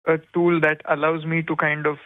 Tool that allows me to kind of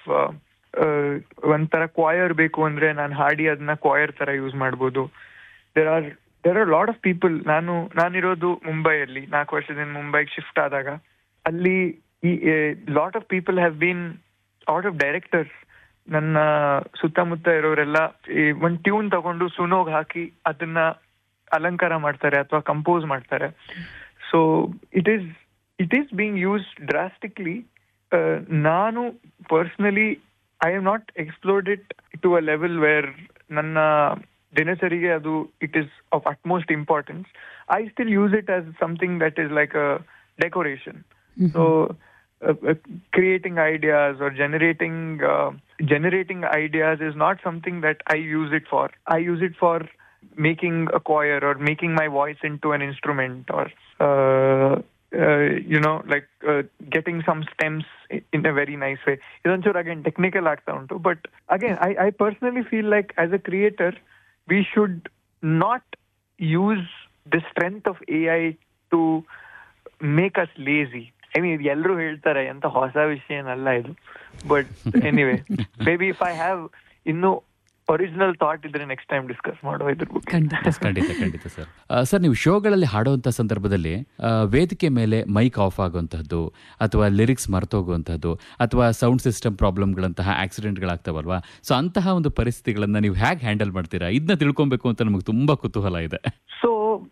ಒಂಥರ choir ಬೇಕು ಅಂದ್ರೆ ನಾನು ಹಾಡಿ ಅದನ್ನ ಕ್ವಾಯರ್ ತರ ಯೂಸ್ ಮಾಡ್ಬೋದು there are there are lot of people ನಾನು ನಾನಿರೋದು ಮುಂಬೈಯಲ್ಲಿ ನಾಲ್ಕು ವರ್ಷದಿಂದ ಮುಂಬೈಗೆ ಶಿಫ್ಟ್ ಆದಾಗ ಅಲ್ಲಿ ಈ lot of people have been lot of directors ನನ್ನ ಸುತ್ತಮುತ್ತ ಇರೋರೆಲ್ಲ ಈ ಒಂದ್ ಟ್ಯೂನ್ ತಗೊಂಡು ಸುನೋಗ್ ಹಾಕಿ ಅದನ್ನ ಅಲಂಕಾರ ಮಾಡ್ತಾರೆ ಅಥವಾ ಕಂಪೋಸ್ ಮಾಡ್ತಾರೆ so it is it is being use drastically ನಾನು personally I have not explored it to a level where ನನ್ನ ದಿನಚರಿಗೆ ಅದು it is of utmost importance I still use it as something that is like a decoration so creating ideas or generating uh, generating ideas is not something that I use it for. I use it for making a choir or making my voice into an instrument or uh, uh, you know like uh, getting some stems in a very nice way. ಇದೊಂಚೂರು again technical ಆಗ್ತಾ ಉಂಟು but again I, I personally feel like as a creator we should not use the strength of AI to make us lazy. I mean ಎಲ್ಲರೂ ಹೇಳ್ತಾರೆ ಎಂತ ಹೊಸ ವಿಷಯ ಏನಲ್ಲ ಇದು but anyway maybe if I have ಇನ್ನು ಒರಿಜಿನಲ್ ಥಾಟ್ ಇದ್ರೆ next time discuss ಮಾಡುವ ಇದ್ರ ಬಗ್ಗೆ ಖಂಡಿತ ಖಂಡಿತ ಖಂಡಿತ ಸರ್ ಸರ್ ನೀವು ಶೋಗಳಲ್ಲಿ ಹಾಡುವಂಥ ಸಂದರ್ಭದಲ್ಲಿ ಆ, ವೇದಿಕೆ ಮೇಲೆ ಮೈಕ್ ಆಫ್ ಆಗುವಂತಹದ್ದು ಅಥವಾ ಲಿರಿಕ್ಸ್ ಮರ್ತೋಗುವಂತಹದ್ದು ಅಥವಾ ಸೌಂಡ್ ಸಿಸ್ಟಮ್ ಪ್ರಾಬ್ಲಮ್ಗಳಂತಹ ಆಕ್ಸಿಡೆಂಟ್ಗಳಾಗ್ತಾವಲ್ವಾ ಸೊ ಅಂತಹ ಒಂದು ಪರಿಸ್ಥಿತಿಗಳನ್ನ ನೀವು ಹೇಗೆ ಹ್ಯಾಂಡಲ್ ಮಾಡ್ತೀರಾ ಇದನ್ನ ತಿಳ್ಕೊಬೇಕು ಅಂತ ನಮಗೆ ತುಂಬಾ ಕುತೂಹಲ ಇದೆ ಸೊ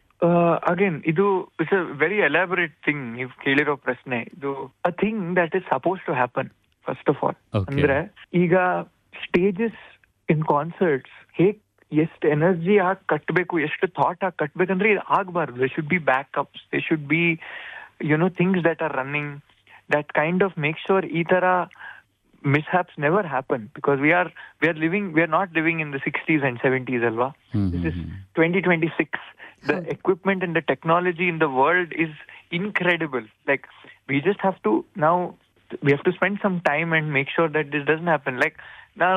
ಅಗೇನ್ ಇದು it's a very elaborate thing ನೀವು ಕೇಳಿರೋ ಪ್ರಶ್ನೆ ಇದು a thing that is suppose to happen first of all Okay. ಅಂದ್ರೆ ಈಗ ಸ್ಟೇಜಸ್ ಇನ್ ಕಾನ್ಸರ್ಟ್ಸ್ ಹೇಗ್ ಎಷ್ಟು ಎನರ್ಜಿ ಹಾಕಿ ಕಟ್ಟಬೇಕು ಎಷ್ಟು ಥಾಟ್ ಹಾಕಿ ಕಟ್ಬೇಕಂದ್ರೆ ಇದು ಆಗ್ಬಾರ್ದು they should be backups they should be you know things that are running that kind of make sure ಈ ತರ mishaps never happen because we are we are living we are not living in the 60s and 70s alva Hmm, this is hmm, 2026 the equipment and the technology in the world is incredible like we just have to now we have to spend some time and make sure that this doesn't happen like now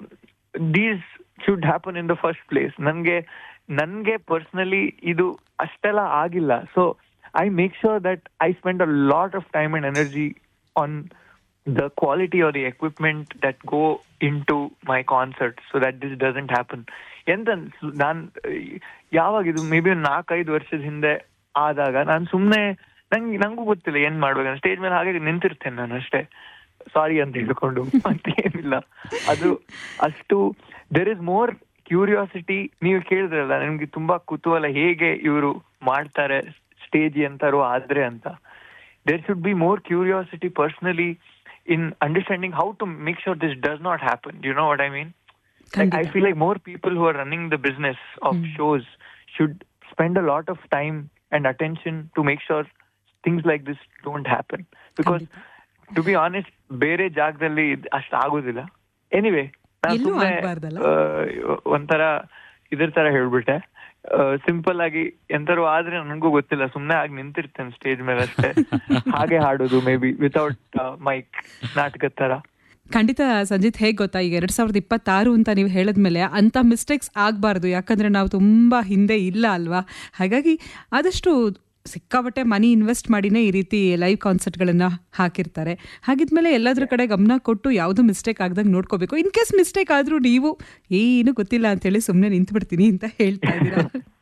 these should happen in the first place ನನಗೆ ನನಗೆ personally ಇದು ಅಷ್ಟೆಲ್ಲ ಆಗಿಲ್ಲ so I make sure that I spend a lot of time and energy on the quality or the equipment that go into my concert so that this doesn't happen ಎಂತ ನಾನ್ ಯಾವಾಗ ಇದು may be ಒಂದು ನಾಲ್ಕೈದು ವರ್ಷದ ಹಿಂದೆ ಆದಾಗ ನಾನು ಸುಮ್ನೆ ನಂಗೆ ನಂಗೂ ಗೊತ್ತಿಲ್ಲ ಏನ್ ಮಾಡ್ಬೇಕಂತ ಸ್ಟೇಜ್ ಮೇಲೆ ಹಾಗೆ ನಿಂತಿರ್ತೇನೆ ನಾನು ಅಷ್ಟೇ ಸಾರಿ ಅಂತ ಹೇಳ್ಕೊಂಡು ಮತ್ತೆ ಏನಿಲ್ಲ ಅದು ಅಷ್ಟು ದೇರ್ ಇಸ್ ಮೋರ್ ಕ್ಯೂರಿಯಾಸಿಟಿ ನೀವು ಕೇಳಿದ್ರಲ್ಲ ನಿಮ್ಗೆ ತುಂಬಾ ಕುತೂಹಲ ಹೇಗೆ ಇವರು ಮಾಡ್ತಾರೆ ಸ್ಟೇಜ್ ಎಂತಾರು ಆದ್ರೆ ಅಂತ there should be more curiosity personally in understanding how to make sure this does not happen. Do you know what I mean? Like, I feel like more people who are running the business of shows should spend a lot of time and attention to make sure things like this don't happen. Because to be honest, ಬೇರೆ ಜಾಗದಲ್ಲಿ ಇದ್ ಅಷ್ಟು ಆಗೋದಿಲ್ಲ anyway ಎಲ್ಲೂ ಆಗ್ಬಾರ್ದಲ್ಲ? ಒಂಥರ ಇದ್ರ ತರ ಹೇಳ್ಬಿಟ್ಟೆ simple ಆಗಿ ಎಂತಾರು ಆದ್ರೆ ನನಗೂ ಗೊತ್ತಿಲ್ಲ ಸುಮ್ನೆ ಆಗಿ ನಿಂತಿರ್ತೇನೆ ಸ್ಟೇಜ್ ಮೇಲೆ ಅಷ್ಟೇ ಹಾಗೆ ಹಾಡೋದು ಮೇ ಬಿ ವಿತೌಟ್ ಮೈಕ್ ನಾಟಕದ ತರ ಖಂಡಿತ ಸಂಜಿತ್ ಹೇಗೆ ಗೊತ್ತಾ ಈಗ ಎರಡ್ ಸಾವಿರದ ಇಪ್ಪತ್ತಾರು ಅಂತ ನೀವು ಹೇಳಿದ್ಮೇಲೆ ಅಂಥ ಮಿಸ್ಟೇಕ್ಸ್ ಆಗಬಾರ್ದು ಯಾಕಂದ್ರೆ ನಾವು ತುಂಬಾ ಹಿಂದೆ ಇಲ್ಲ ಅಲ್ವಾ ಹಾಗಾಗಿ ಆದಷ್ಟು ಸಿಕ್ಕಾಪಟ್ಟೆ ಮನಿ ಇನ್ವೆಸ್ಟ್ ಮಾಡಿನೇ ಈ ರೀತಿ ಲೈವ್ ಕಾನ್ಸರ್ಟ್ಗಳನ್ನು ಹಾಕಿರ್ತಾರೆ ಹಾಗಿದ್ಮೇಲೆ ಎಲ್ಲದ್ರ ಕಡೆ ಗಮನ ಕೊಟ್ಟು ಯಾವುದು ಮಿಸ್ಟೇಕ್ ಆಗ್ದಂಗೆ ನೋಡ್ಕೋಬೇಕು ಇನ್ ಕೇಸ್ ಮಿಸ್ಟೇಕ್ ಆದರೂ ನೀವು ಏನು ಗೊತ್ತಿಲ್ಲ ಅಂತೇಳಿ ಸುಮ್ಮನೆ ನಿಂತ್ಬಿಡ್ತೀನಿ ಅಂತ ಹೇಳ್ತಾ ಇದ್ದೀರಾ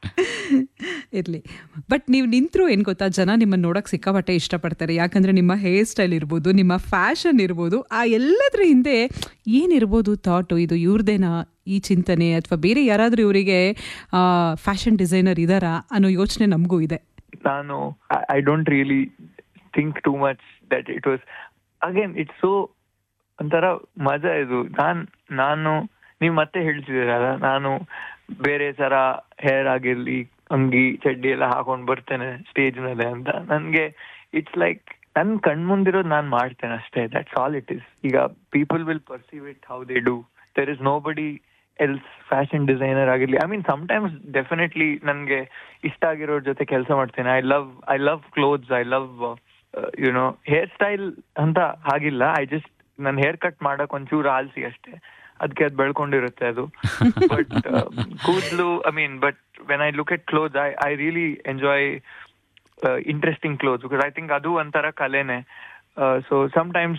ಇರಲಿ ಬಟ್ ನೀವು ನಿಂತರೂ ಏನು ಗೊತ್ತಾ ಜನ ನಿಮ್ಮನ್ನು ನೋಡೋಕೆ ಸಿಕ್ಕಾಪಟ್ಟೆ ಇಷ್ಟಪಡ್ತಾರೆ ಯಾಕಂದರೆ ನಿಮ್ಮ ಹೇರ್ ಸ್ಟೈಲ್ ಇರ್ಬೋದು ನಿಮ್ಮ ಫ್ಯಾಷನ್ ಇರ್ಬೋದು ಆ ಎಲ್ಲದ್ರ ಹಿಂದೆ ಏನಿರ್ಬೋದು ಥಾಟು ಇದು ಇವ್ರದೇನಾ ಈ ಚಿಂತನೆ ಅಥವಾ ಬೇರೆ ಯಾರಾದರೂ ಇವರಿಗೆ ಫ್ಯಾಷನ್ ಡಿಸೈನರ್ ಇದ್ದಾರಾ ಅನ್ನೋ ಯೋಚನೆ ನಮಗೂ ಇದೆ ನಾನು I don't really think too much that it was again it's so ಒಂಥರ ಮಜಾ ಇದು ನಾನ್ ನಾನು ನೀವು ಮತ್ತೆ ಹೇಳ್ತಿದ್ದೀರಲ್ಲ ನಾನು ಬೇರೆ ತರ ಹೇರ್ ಆಗಿರ್ಲಿ ಅಂಗಿ ಚಡ್ಡಿ ಎಲ್ಲ ಹಾಕೊಂಡ್ ಬರ್ತೇನೆ ಸ್ಟೇಜ್ ಮೇಲೆ ಅಂತ ನನ್ಗೆ ಇಟ್ಸ್ ಲೈಕ್ ನನ್ ಕಣ್ಮುಂದಿರೋದು ನಾನ್ ಮಾಡ್ತೇನೆ ಅಷ್ಟೇ ದಟ್ಸ್ ಆಲ್ ಇಟ್ ಇಸ್ ಈಗ people will perceive it how they do there is nobody else fashion designer ಆಗಿರ್ಲಿ ಐ ಮೀನ್ ಸಮ್ಟೈಮ್ಸ್ ಡೆಫಿನೆಟ್ಲಿ ನನ್ಗೆ ಇಷ್ಟ ಆಗಿರೋರ್ ಜೊತೆ ಕೆಲಸ ಮಾಡ್ತೇನೆ I love I love clothes I love you know hair style ಅಂತ ಹಾಗಿಲ್ಲ ಐ ಜಸ್ಟ್ ನನ್ ಹೇರ್ ಕಟ್ ಮಾಡಕ್ ಒಂಚೂರು ಆಲ್ಸಿ ಅಷ್ಟೇ ಅದಕ್ಕೆ ಅದು ಬೆಳ್ಕೊಂಡಿರುತ್ತೆ ಅದು ಬಟ್ ಕೂದಲು I mean but when I look at cloth I I really enjoy interesting clothes because I think ಅದು ಒಂಥರ ಕಲೆನೆ ಸೊ ಸಮ್ ಟೈಮ್ಸ್